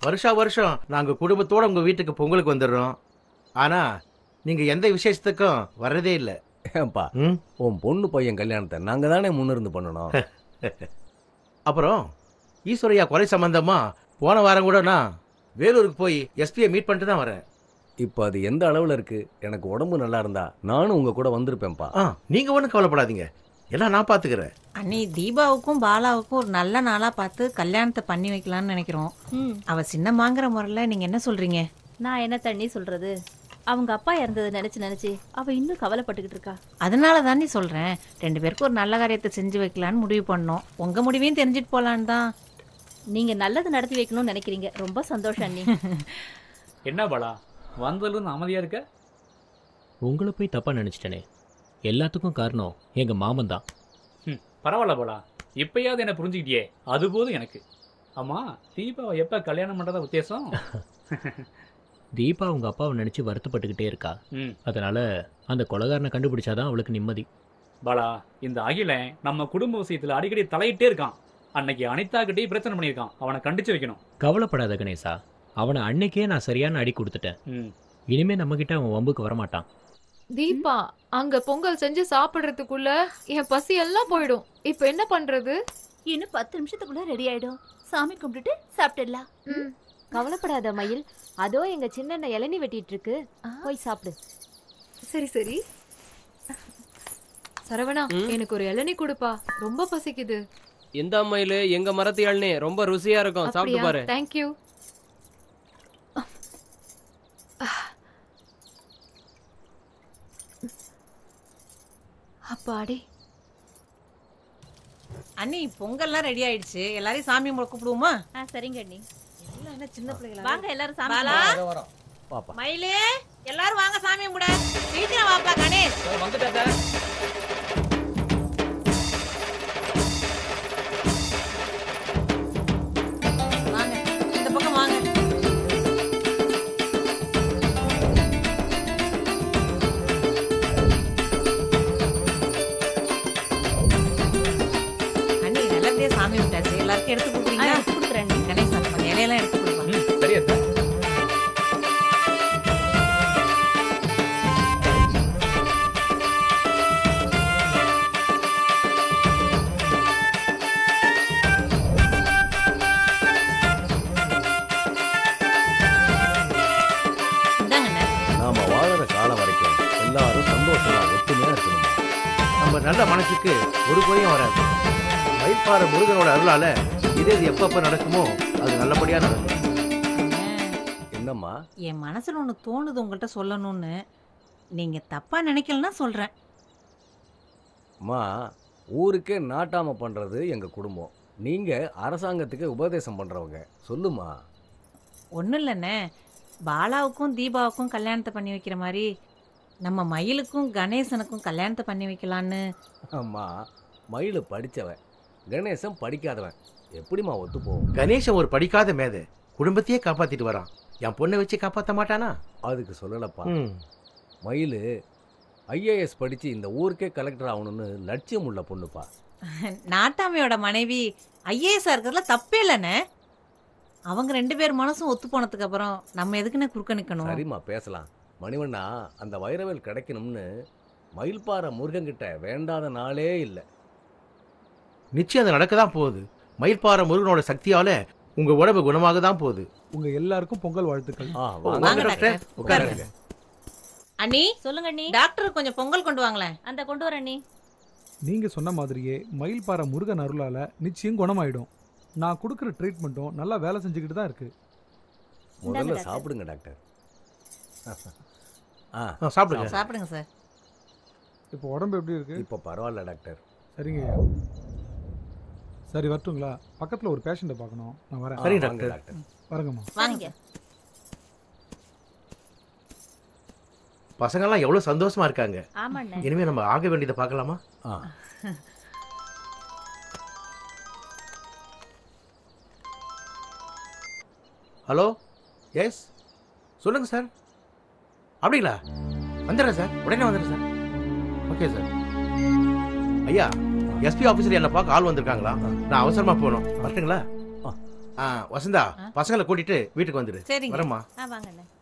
வருஷா வருஷம் நாங்க குடும்பத்தோட உங்க வீட்டுக்கு பொங்கலுக்கு வந்துடுறோம் ஆனா நீங்க எந்த விசேஷத்துக்கும் வர்றதே இல்ல ஏன்பா ம்? உன் பொண்ணு பையன் கல்யாணத்தை நாங்க தானே முன்னிருந்து பண்ணணும் அப்புறம் ஈஸ்வரையா கொலை சம்பந்தமா போன வாரம் கூட நான் வேலூருக்கு போய் எஸ்பியை மீட் பண்ணிட்டு தான் வரேன் இப்போ அது எந்த அளவுல இருக்கு எனக்கு உடம்பு நல்லா இருந்தா நானும் உங்க கூட வந்திருப்பேன்ப்பா ஆ நீங்க ஒன்றும் கவலைப்படாதீங்க எல்லாம் நான் பாத்துக்கிறேன் அண்ணி தீபாவுக்கும் பாலாவுக்கும் ஒரு நல்ல நாளா பார்த்து கல்யாணத்தை பண்ணி வைக்கலாம்னு நினைக்கிறோம் ம் அவ சின்னமாங்கிற முறையில் நீங்க என்ன சொல்றீங்க நான் என்ன தண்ணி சொல்றது அவங்க அப்பா இறந்ததை நினைச்சு நினைச்சு அவ இன்னும் கவலைப்பட்டுக்கிட்டு இருக்கா அதனால தானே சொல்றேன் ரெண்டு பேருக்கும் ஒரு நல்ல காரியத்தை செஞ்சு வைக்கலான்னு முடிவு பண்ணோம் உங்க முடிவையும் தெரிஞ்சுட்டு போலான்னு தான் நீங்க நல்லது நடத்தி வைக்கணும்னு நினைக்கிறீங்க ரொம்ப சந்தோஷம் அண்ணி என்ன பாலா வந்ததுலேருந்து அமைதியாக இருக்க உங்களை போய் தப்பாக நினச்சிட்டேனே எல்லாத்துக்கும் காரணம் எங்கள் மாமன் தான் ம் பரவாயில்ல பாலா இப்பயாவது என்ன புரிஞ்சுக்கிட்டியே அது போதும் எனக்கு ஆமா தீபாவை எப்போ கல்யாணம் பண்ணுறதா உத்தேசம் தீபா அவங்க அப்பாவை நினச்சி வருத்தப்பட்டுக்கிட்டே இருக்கா ம் அதனால் அந்த கொலகாரனை கண்டுபிடிச்சாதான் அவளுக்கு நிம்மதி பாலா இந்த அகிலன் நம்ம குடும்ப விஷயத்தில் அடிக்கடி தலையிட்டே இருக்கான் அன்னைக்கு அனிதாக்கிட்டே பிரச்சனை பண்ணியிருக்கான் அவனை கண்டிச்சு வைக்கணும் கவலைப்படாத கணேசா அவனை அன்னைக்கே நான் சரியான அடி கொடுத்துட்டேன் ம் இனிமே நம்மக்கிட்ட அவன் வம்புக்கு வரமாட்டான் தீபா அங்க பொங்கல் செஞ்சு சாப்பிடுறதுக்குள்ள என் பசி எல்லாம் போயிடும் இப்ப என்ன பண்றது இன்னும் பத்து நிமிஷத்துக்குள்ள ரெடி ஆயிடும் சாமி கும்பிட்டுட்டு சாப்பிட்டுடலாம் ம். கவலைப்படாத மயில் அதோ எங்க சின்ன இளநி வெட்டிட்டு இருக்கு போய் சாப்பிடு சரி சரி சரவணா எனக்கு ஒரு இளநீ கொடுப்பா ரொம்ப பசிக்குது இந்த மயில் எங்க மரத்து இளநீ ரொம்ப ருசியா இருக்கும் சாப்பிட்டு பாரு தேங்க்யூ அப்பாடி அண்ணி பொங்கல்லாம் ரெடி ஆயிடுச்சு எல்லாரையும் சாமி கும்பிட கூப்பிடுவோமா ஆ சரிங்க அண்ணி எல்லாம் என்ன சின்ன பிள்ளைகளா வாங்க எல்லாரும் சாமி பாலா கும்பிடுவோம். பாப்பா மயிலே எல்லாரும் வாங்க சாமி கும்பிட சீக்கிரம் வாப்பா கணேஷ் வந்துட்டாக்கா வாங்க இந்த பக்கம் வாங்க அண்ணி நல்லபடியா சாமி விட்டாச்சு எல்லாருக்கும் எடுத்து ஆ, கொடுக்குறீங்களா எடுத்து கொடுக்குறேன் அண்ணி. கணேஷ் அந்த கொஞ்சம் இலையெல்லாம் எடுத்து கொடுப்பாங்க ம் சரியா சார் இந்தாங்கண்ணே நாம வாழற காலம் வரைக்கும் எல்லாரும் சந்தோஷமா ஒத்துமையா இருக்கணும் நம்ம நல்ல மனசுக்கு ஒரு குறையும் வராது மயில்பாறை முருகனோட அருளால இதே இது எப்பப்ப நடக்குமோ அது நல்லபடியா நடக்கும் அண்ணே, என்னம்மா என் மனசுல ஒன்று தோணுது உங்கள்கிட்ட சொல்லணும்னு நீங்க தப்பா நினைக்கலன்னா சொல்றேன் அம்மா ஊருக்கே நாட்டாம பண்றது எங்க குடும்பம் நீங்க அரசாங்கத்துக்கு உபதேசம் பண்றவங்க சொல்லுமா ஒன்றும் இல்லைண்ணே பாலாவுக்கும் தீபாவுக்கும் கல்யாணத்தை பண்ணி வைக்கிற மாதிரி நம்ம மயிலுக்கும் கணேசனுக்கும் கல்யாணத்தை பண்ணி வைக்கலான்னு அம்மா மயிலு படிச்சவன் கணேசன் படிக்காதவன் எப்படிம்மா ஒத்து போகும் கணேசன் ஒரு படிக்காத மேதை குடும்பத்தையே காப்பாத்திட்டு வரான் என் பொண்ணை வச்சு காப்பாத்த மாட்டானா அதுக்கு சொல்லலப்பா ம். மயிலு ஐஏஎஸ் படிச்சு இந்த ஊருக்கே கலெக்டர் ஆகணும்னு லட்சியம் உள்ள பொண்ணுப்பா நாட்டாமையோட மனைவி ஐஏஎஸ் இருக்கிறதுல தப்பே இல்லைண்ணே அவங்க ரெண்டு பேர் மனசும் ஒத்து போனதுக்கு அப்புறம் நம்ம எதுக்குன்னு குறுக்க நிக்கணும் சரிம்மா பேசலாம் மணிவண்ணா அந்த வைரவேல் கிடைக்கணும்னு மயில்பாறை முருகன்கிட்ட வேண்டாத நாளே இல்லை நிச்சயம் அது நடக்க தான் போகுது மயில்பாறை முருகனோட சக்தியால உங்க உடம்பு குணமாக தான் போகுது உங்க எல்லாருக்கும் பொங்கல் வாழ்த்துக்கள் ஆ வாங்க வாங்க டாக்டர். உட்காருங்க அண்ணி சொல்லுங்க அண்ணி டாக்டர் கொஞ்சம் பொங்கல் கொண்டு வாங்களேன் அந்த கொண்டு வரேன் அண்ணி நீங்க சொன்ன மாதிரியே மயில்பாறை முருகன் அருளால நிச்சயம் குணமாயிடும் நான் கொடுக்குற ட்ரீட்மெண்ட்டும் நல்லா வேலை செஞ்சுக்கிட்டு தான் இருக்கு முதல்ல டாக்டர். சாப்பிடுங்க டாக்டர் ஆ ஆ, சாப்பிடுங்க சாப்பிடுங்க சார் இப்போ உடம்பு எப்படி இருக்கு இப்போ பரவாயில்ல டாக்டர் சரிங்க ஐயா சரி வரட்டுங்களா பக்கத்துல ஒரு பேஷண்ட்டை பார்க்கணும் நான் வரேன் ஆ, சரி, வாங்க டாக்டர். வரேங்கம்மா வாங்க சரிங்க பசங்கெல்லாம் எவ்வளவு சந்தோஷமா இருக்காங்க ஆமாண்ணே இனிமே நம்ம ஆக வேண்டியதை பார்க்கலாமா ஆ ஹலோ எஸ் சொல்லுங்க சார் அப்படிங்களா வந்துடுறேன் சார் உடனே வந்துடுறேன் சார் ஓகே சார் ஐயா எஸ்பி ஆஃபீஸில் என்னை பார்க்க ஆள் வந்திருக்காங்களா நான் அவசரமா போகணும் வரட்டுங்களா ஆ வசந்தா ஆ? பசங்களை கூட்டிட்டு வீட்டுக்கு வந்துடு சரிங்க வரேம்மா ஆ வாங்கண்ணே